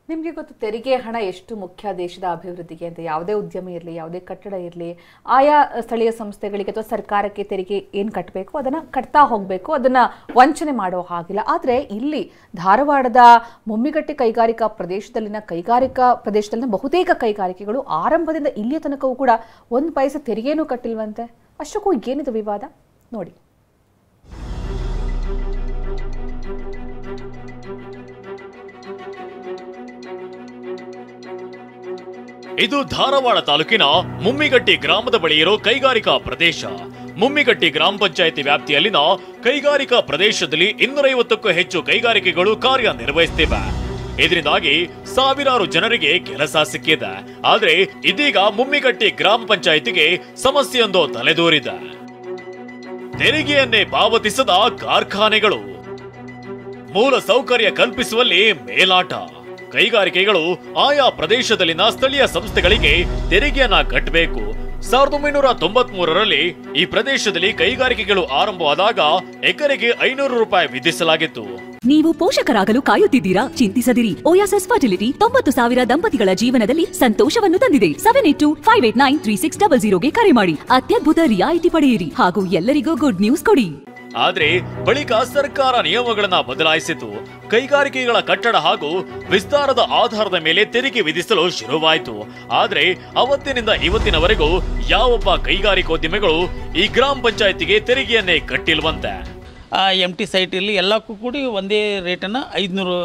ನಿಮಗೆ ಗೊತ್ತು ತೆರಿಗೆ ಹಣ ಎಷ್ಟು ಮುಖ್ಯ ದೇಶದ ಅಭಿವೃದ್ಧಿಗೆ ಅಂತ ಯಾವುದೇ ಉದ್ಯಮ ಇರಲಿ ಯಾವುದೇ ಕಟ್ಟಡ ಇರಲಿ ಆಯಾ ಸ್ಥಳೀಯ ಸಂಸ್ಥೆಗಳಿಗೆ ಅಥವಾ ಸರ್ಕಾರಕ್ಕೆ ತೆರಿಗೆ ಏನು ಕಟ್ಟಬೇಕು ಅದನ್ನು ಕಟ್ತಾ ಹೋಗಬೇಕು ಅದನ್ನು ವಂಚನೆ ಮಾಡೋ ಹಾಗಿಲ್ಲ ಆದರೆ ಇಲ್ಲಿ ಧಾರವಾಡದ ಮುಮ್ಮಿಗಟ್ಟಿ ಕೈಗಾರಿಕಾ ಪ್ರದೇಶದಲ್ಲಿನ ಕೈಗಾರಿಕಾ ಪ್ರದೇಶದಲ್ಲಿನ ಬಹುತೇಕ ಕೈಗಾರಿಕೆಗಳು ಆರಂಭದಿಂದ ಇಲ್ಲಿಯ ತನಕವೂ ಕೂಡ ಒಂದು ಪೈಸೆ ತೆರಿಗೆನೂ ಕಟ್ಟಿಲ್ವಂತೆ ಅಷ್ಟಕ್ಕೂ ಏನಿದು ವಿವಾದ ನೋಡಿ ಇದು ಧಾರವಾಡ ತಾಲೂಕಿನ ಮುಮ್ಮಿಗಟ್ಟಿ ಗ್ರಾಮದ ಬಳಿ ಇರೋ ಕೈಗಾರಿಕಾ ಪ್ರದೇಶ ಮುಮ್ಮಿಗಟ್ಟಿ ಗ್ರಾಮ ಪಂಚಾಯತಿ ವ್ಯಾಪ್ತಿಯಲ್ಲಿನ ಕೈಗಾರಿಕಾ ಪ್ರದೇಶದಲ್ಲಿ ಇನ್ನೂರೈವತ್ತಕ್ಕೂ ಹೆಚ್ಚು ಕೈಗಾರಿಕೆಗಳು ಕಾರ್ಯನಿರ್ವಹಿಸುತ್ತಿವೆ ಇದರಿಂದಾಗಿ ಸಾವಿರಾರು ಜನರಿಗೆ ಕೆಲಸ ಸಿಕ್ಕಿದೆ ಆದ್ರೆ ಇದೀಗ ಮುಮ್ಮಿಗಟ್ಟಿ ಗ್ರಾಮ ಪಂಚಾಯತಿಗೆ ಸಮಸ್ಯೆಯೊಂದು ತಲೆದೋರಿದೆ ತೆರಿಗೆಯನ್ನೇ ಪಾವತಿಸದ ಕಾರ್ಖಾನೆಗಳು ಮೂಲ ಸೌಕರ್ಯ ಕಲ್ಪಿಸುವಲ್ಲಿ ಮೇಲಾಟ ಕೈಗಾರಿಕೆಗಳು ಆಯಾ ಪ್ರದೇಶದಲ್ಲಿನ ಸ್ಥಳೀಯ ಸಂಸ್ಥೆಗಳಿಗೆ ತೆರಿಗೆಯನ್ನ ಕಟ್ಟಬೇಕು ಸಾವಿರದ ಒಂಬೈನೂರ ತೊಂಬತ್ ಮೂರರಲ್ಲಿ ಈ ಪ್ರದೇಶದಲ್ಲಿ ಕೈಗಾರಿಕೆಗಳು ಆರಂಭವಾದಾಗ ಎಕರೆಗೆ ಐನೂರು ರೂಪಾಯಿ ವಿಧಿಸಲಾಗಿತ್ತು ನೀವು ಪೋಷಕರಾಗಲು ಕಾಯುತ್ತಿದ್ದೀರಾ ಚಿಂತಿಸದಿರಿ ಓಯಾಸಸ್ ಫರ್ಟಿಲಿಟಿ ತೊಂಬತ್ತು ಸಾವಿರ ದಂಪತಿಗಳ ಜೀವನದಲ್ಲಿ ಸಂತೋಷವನ್ನು ತಂದಿದೆ seven eight two five eight nine three six double ಜೀರೋಗೆ ಕರೆ ಮಾಡಿ ಅತ್ಯದ್ಭುತ ರಿಯಾಯಿತಿ ಪಡೆಯಿರಿ ಹಾಗೂ ಎಲ್ಲರಿಗೂ ಗುಡ್ ನ್ಯೂಸ್ ಕೊಡಿ ಆದ್ರೆ ಬಳಿಕ ಸರ್ಕಾರ ನಿಯಮಗಳನ್ನ ಬದಲಾಯಿಸಿತು ಕೈಗಾರಿಕೆಗಳ ಕಟ್ಟಡ ಹಾಗೂ ವಿಸ್ತಾರದ ಆಧಾರದ ಮೇಲೆ ತೆರಿಗೆ ವಿಧಿಸಲು ಶುರುವಾಯಿತು ಆದ್ರೆ ಅವತ್ತಿನಿಂದ ಇವತ್ತಿನವರೆಗೂ ಯಾವೊಬ್ಬ ಕೈಗಾರಿಕೋದ್ಯಮಿಗಳು ಈ ಗ್ರಾಮ ಪಂಚಾಯತಿಗೆ ತೆರಿಗೆಯನ್ನೇ ಕಟ್ಟಿಲ್ವಂತೆ ಎಮ್ ಟಿ ಸೈಟಲ್ಲಿ ಎಲ್ಲಕ್ಕೂ ಕೂಡಿ ಒಂದೇ ರೇಟನ್ನು ಐದುನೂರು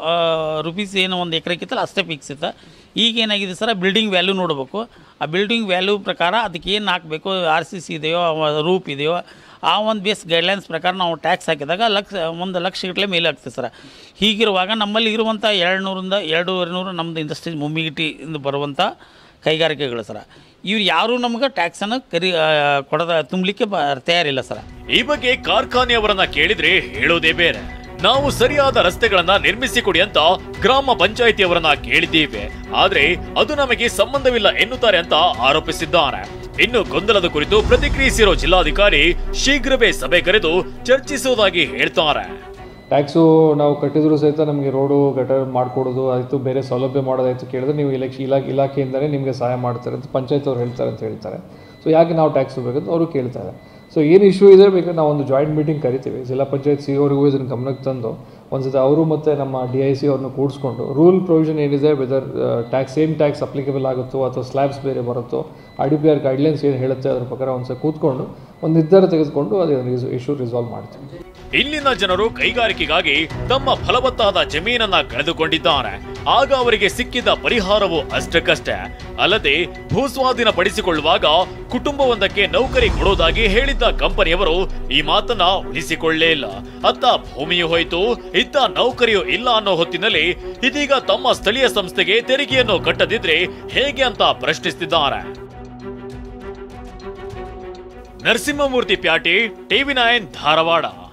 ರುಪೀಸ್ ಏನು ಒಂದು ಎಕರೆಕ್ಕಿತ್ತಲ್ಲ ಅಷ್ಟೇ ಫಿಕ್ಸ್ ಇತ್ತು ಈಗ ಏನಾಗಿದೆ ಸರ್ ಬಿಲ್ಡಿಂಗ್ ವ್ಯಾಲ್ಯೂ ನೋಡಬೇಕು ಆ ಬಿಲ್ಡಿಂಗ್ ವ್ಯಾಲ್ಯೂ ಪ್ರಕಾರ ಅದಕ್ಕೆ ಏನು ಹಾಕಬೇಕು ಆರ್ ಸಿ ಸಿ ಇದೆಯೋ ರೂಪ್ ಇದೆಯೋ ಆ ಒಂದು ಬೇಸ್ ಗೈಡ್ಲೈನ್ಸ್ ಪ್ರಕಾರ ನಾವು ಟ್ಯಾಕ್ಸ್ ಹಾಕಿದಾಗ ಲಕ್ಷ ಒಂದು ಲಕ್ಷ ಗಟ್ಟಲೆ ಮೇಲೆ ಆಗ್ತದೆ ಸರ್ ಹೀಗಿರುವಾಗ ನಮ್ಮಲ್ಲಿ ಇರುವಂಥ ಎರಡು ನೂರಿಂದ ಎರಡೂವರೆ ನೂರು ನಮ್ಮದು ಇಂಡಸ್ಟ್ರಿ ಮುಮ್ಮಿಗಿಟಿಯಿಂದ ಬರುವಂಥ ಕೈಗಾರಿಕೆಗಳು ಸರ್ ಇವ್ರು ಯಾರೂ ನಮ್ಗೆ ಟ್ಯಾಕ್ಸನ್ನು ಕರಿ ಆ, ಕೊಡದ ತುಂಬಲಿಕ್ಕೆ ಬ ತಯಾರಿಲ್ಲ ಸರ್ ಈ ಬಗ್ಗೆ ಕಾರ್ಖಾನೆಯವರನ್ನ ಕೇಳಿದ್ರೆ ಹೇಳೋದೇ ಬೇರೆ ನಾವು ಸರಿಯಾದ ರಸ್ತೆಗಳನ್ನ ನಿರ್ಮಿಸಿಕೊಡಿ ಅಂತ ಗ್ರಾಮ ಪಂಚಾಯಿತಿಯವರನ್ನ ಕೇಳಿದ್ದೀವಿ ಆದ್ರೆ ಅದು ನಮಗೆ ಸಂಬಂಧವಿಲ್ಲ ಎನ್ನುತ್ತಾರೆ ಅಂತ ಆರೋಪಿಸಿದ್ದಾರೆ ಇನ್ನು ಗೊಂದಲದ ಕುರಿತು ಪ್ರತಿಕ್ರಿಯಿಸಿರೋ ಜಿಲ್ಲಾಧಿಕಾರಿ ಶೀಘ್ರವೇ ಸಭೆ ಕರೆದು ಚರ್ಚಿಸುವುದಾಗಿ ಹೇಳ್ತಾರೆ ಟ್ಯಾಕ್ಸು ನಾವು ಕಟ್ಟಿದ್ರು ಸಹಿತ ನಮಗೆ ರೋಡು ಗಟರ್ ಮಾಡಿಕೊಡೋದು ಆಯಿತು ಬೇರೆ ಸೌಲಭ್ಯ ಮಾಡೋದಾಯಿತು ಕೇಳಿದ್ರೆ ನೀವು ಇಲೆಕ್ಷ ಇಲಾಖೆ ಇಲಾಖೆಯಿಂದಲೇ ನಿಮಗೆ ಸಹಾಯ ಮಾಡ್ತಾರೆ ಅಂತ ಪಂಚಾಯತ್ ಅವ್ರು ಹೇಳ್ತಾರೆ ಅಂತ ಹೇಳ್ತಾರೆ ಸೊ ಯಾಕೆ ನಾವು ಟ್ಯಾಕ್ಸ್ ಬೇಕಂತ ಅವರು ಕೇಳ್ತಾರೆ ಸೊ ಏನು ಇಶ್ಯೂ ಇದೆ ಬೇಕಾದ್ರೆ ನಾವು ಒಂದು ಜಾಯಿಂಟ್ ಮೀಟಿಂಗ್ ಕರಿತೀವಿ ಜಿಲ್ಲಾ ಪಂಚಾಯತ್ ಸಿ ಅವರಿಗೂ ಇದನ್ನು ಗಮನಕ್ಕೆ ತಂದು ಒಂದ್ಸತಿ ಅವರು ಮತ್ತು ನಮ್ಮ ಡಿ ಐ ಸಿ ಅವ್ರನ್ನ ಕೂಡಿಸ್ಕೊಂಡು ರೂಲ್ ಪ್ರೊವಿಷನ್ ಏನಿದೆ whether tax same tax applicable ಆಗುತ್ತೋ ಅಥವಾ ಸ್ಲ್ಯಾಬ್ಸ್ ಬೇರೆ ಬರುತ್ತೋ I D P R guidelines ಏನು ಹೇಳುತ್ತೆ ಅದ್ರ ಪ್ರಕಾರ ಒಂದ್ಸಲ ಕೂತ್ಕೊಂಡು ಒಂದು ನಿರ್ಧಾರ ತೆಗೆದುಕೊಂಡು ಅದು ಇಶ್ಯೂ ರಿಸಾಲ್ವ್ ಮಾಡ್ತೀವಿ ಇಲ್ಲಿನ ಜನರು ಕೈಗಾರಿಕೆಗಾಗಿ ತಮ್ಮ ಫಲವತ್ತಾದ ಜಮೀನನ್ನ ಕಳೆದುಕೊಂಡಿದ್ದಾರೆ ಆಗ ಅವರಿಗೆ ಸಿಕ್ಕಿದ ಪರಿಹಾರವು ಅಷ್ಟಕ್ಕಷ್ಟೇ ಅಲ್ಲದೆ ಭೂಸ್ವಾಧೀನ ಪಡಿಸಿಕೊಳ್ಳುವಾಗ ಕುಟುಂಬವೊಂದಕ್ಕೆ ನೌಕರಿ ಕೊಡೋದಾಗಿ ಹೇಳಿದ್ದ ಕಂಪನಿಯವರು ಈ ಮಾತನ್ನ ಉಳಿಸಿಕೊಳ್ಳೇ ಇಲ್ಲ ಅತ್ತ ಭೂಮಿಯೂ ಹೋಯಿತು ಇತ್ತ ನೌಕರಿಯೂ ಇಲ್ಲ ಅನ್ನೋ ಹೊತ್ತಿನಲ್ಲಿ ಇದೀಗ ತಮ್ಮ ಸ್ಥಳೀಯ ಸಂಸ್ಥೆಗೆ ತೆರಿಗೆಯನ್ನು ಕಟ್ಟದಿದ್ರೆ ಹೇಗೆ ಅಂತ ಪ್ರಶ್ನಿಸಿದ್ದಾರೆ ನರಸಿಂಹಮೂರ್ತಿ ಪ್ಯಾಟಿ ಟಿವಿ ನೈನ್ ಧಾರವಾಡ